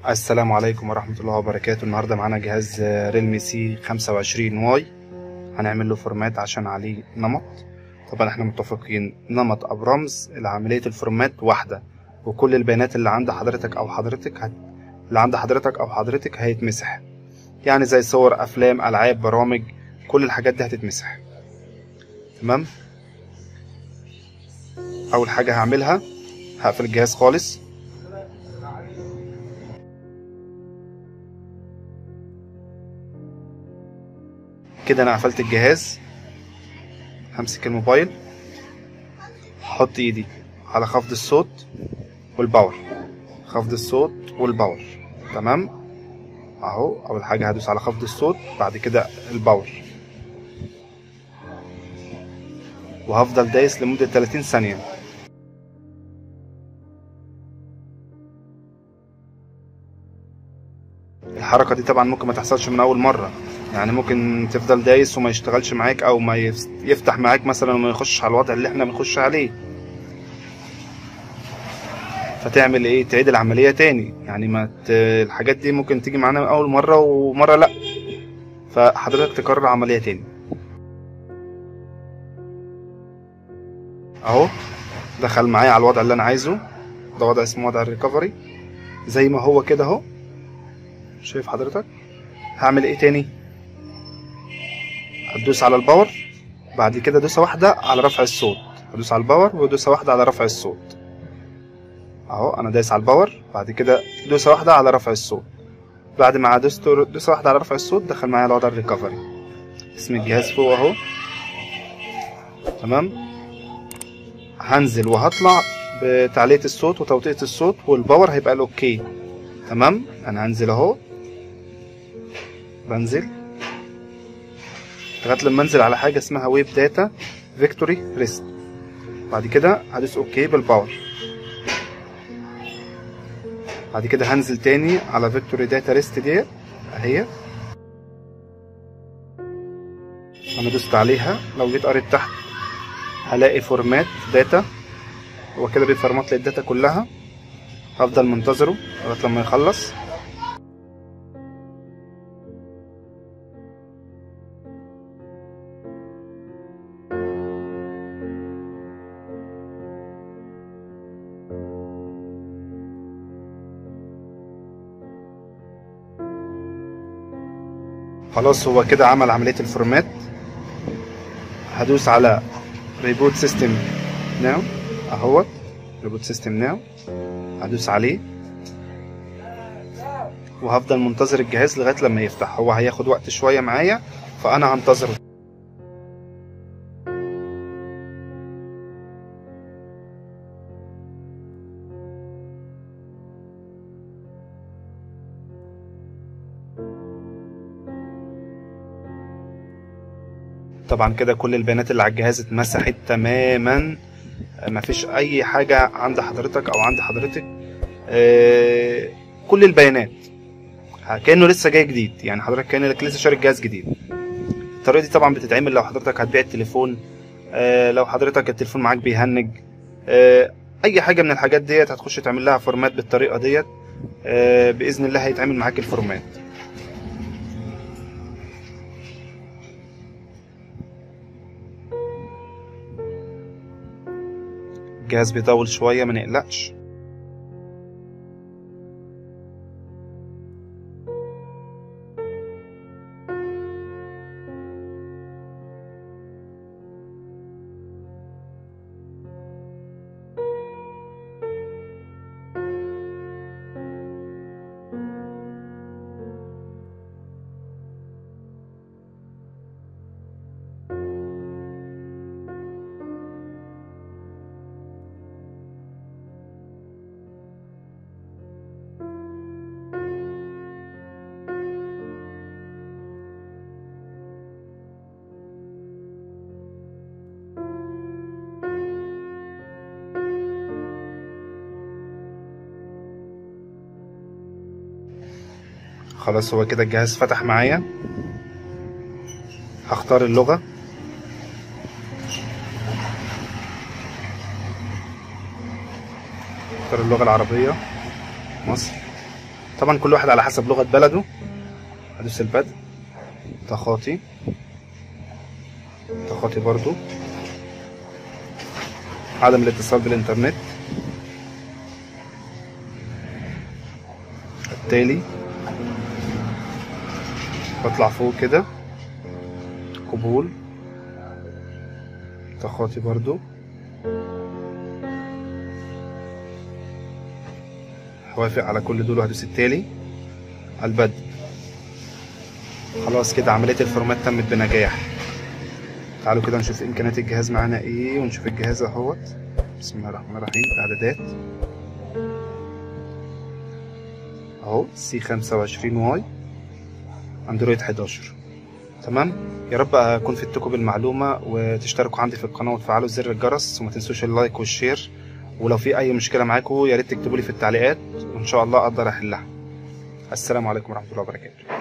السلام عليكم ورحمة الله وبركاته النهاردة معانا جهاز ريلمي سي 25 واي هنعمل له فورمات عشان عليه نمط طبعا احنا متفقين نمط او رمز لعملية الفورمات واحدة وكل البيانات اللي عند حضرتك او حضرتك هت... اللي عند حضرتك او حضرتك هيتمسح يعني زي صور افلام العاب برامج كل الحاجات دي هتتمسح تمام اول حاجة هعملها هقفل الجهاز خالص كده انا قفلت الجهاز همسك الموبايل احط ايدي على خفض الصوت والباور خفض الصوت والباور تمام اهو اول حاجه هدوس على خفض الصوت بعد كده الباور وهفضل دايس لمده 30 ثانيه الحركه دي طبعا ممكن ما تحصلش من اول مره يعني ممكن تفضل دايس وما يشتغلش معاك او ما يفتح معاك مثلا وما يخش على الوضع اللي احنا بنخش عليه فتعمل ايه تعيد العمليه تاني يعني ما ت... الحاجات دي ممكن تيجي معانا اول مره ومره لا فحضرتك تكرر عمليه تاني اهو دخل معايا على الوضع اللي انا عايزه ده وضع اسمه وضع الريكفري زي ما هو كده اهو شايف حضرتك هعمل ايه تاني هتدوس على الباور بعد كده دوسه واحده على رفع الصوت هدوس على الباور ودوسه واحده على رفع الصوت اهو انا دايس على الباور بعد كده دوسه واحده على رفع الصوت بعد ما دوست دوسه واحده على رفع الصوت دخل معايا الوضع الريكفري اسم الجهاز فوق اهو تمام هنزل وهطلع بتعلية الصوت وتوطية الصوت والباور هيبقى الاوكي تمام انا هنزل اهو بنزل لغايه لما انزل على حاجه اسمها ويب داتا فيكتوري ريست بعد كده هدوس اوكي بالباور بعد كده هنزل تاني على فيكتوري داتا ريست ديت اهي انا دوست عليها لو جيت قريت تحت هلاقي فورمات داتا هو كده بيفرمط لي الداتا كلها هفضل منتظره لغايه لما يخلص خلاص هو كده عمل عملية الفورمات هدوس على ريبوت سيستم ناو اهوت ريبوت سيستم ناو هدوس عليه وهفضل منتظر الجهاز لغاية لما يفتح هو هياخد وقت شوية معايا فأنا هنتظره طبعا كده كل البيانات اللي على الجهاز اتمسحت تماما مفيش اي حاجة عند حضرتك او عند حضرتك آه كل البيانات كأنه لسه جاي جديد يعني حضرتك كأنك لسه شاري جهاز جديد الطريقة دي طبعا بتتعمل لو حضرتك هتبيع التليفون آه لو حضرتك التليفون معاك بيهنج آه اي حاجة من الحاجات ديت هتخش تعمل لها فورمات بالطريقة ديت آه بإذن الله هيتعمل معاك الفورمات الجهاز بيطول شوية ما نقلقش خلاص هو كده الجهاز فتح معايا هختار اللغة اختار اللغة العربية مصر طبعا كل واحد على حسب لغة بلده هدوس البدء تخاطي تخاطي برضو عدم الاتصال بالإنترنت التالي بطلع فوق كده قبول تخاطي برضو هوافق على كل دول وهدوس التالي البدء خلاص كده عملية الفورمات تمت بنجاح تعالوا كده نشوف امكانيات الجهاز معانا ايه ونشوف الجهاز اهوت بسم الله الرحمن الرحيم اعدادات اهو سي 25 واي اندرويد 11 تمام يا رب اكون فدتكم بالمعلومه وتشتركوا عندي في القناه وتفعلوا زر الجرس وما تنسوش اللايك والشير ولو في اي مشكله معاكم يا ريت تكتبوا لي في التعليقات وان شاء الله اقدر احلها السلام عليكم ورحمه الله وبركاته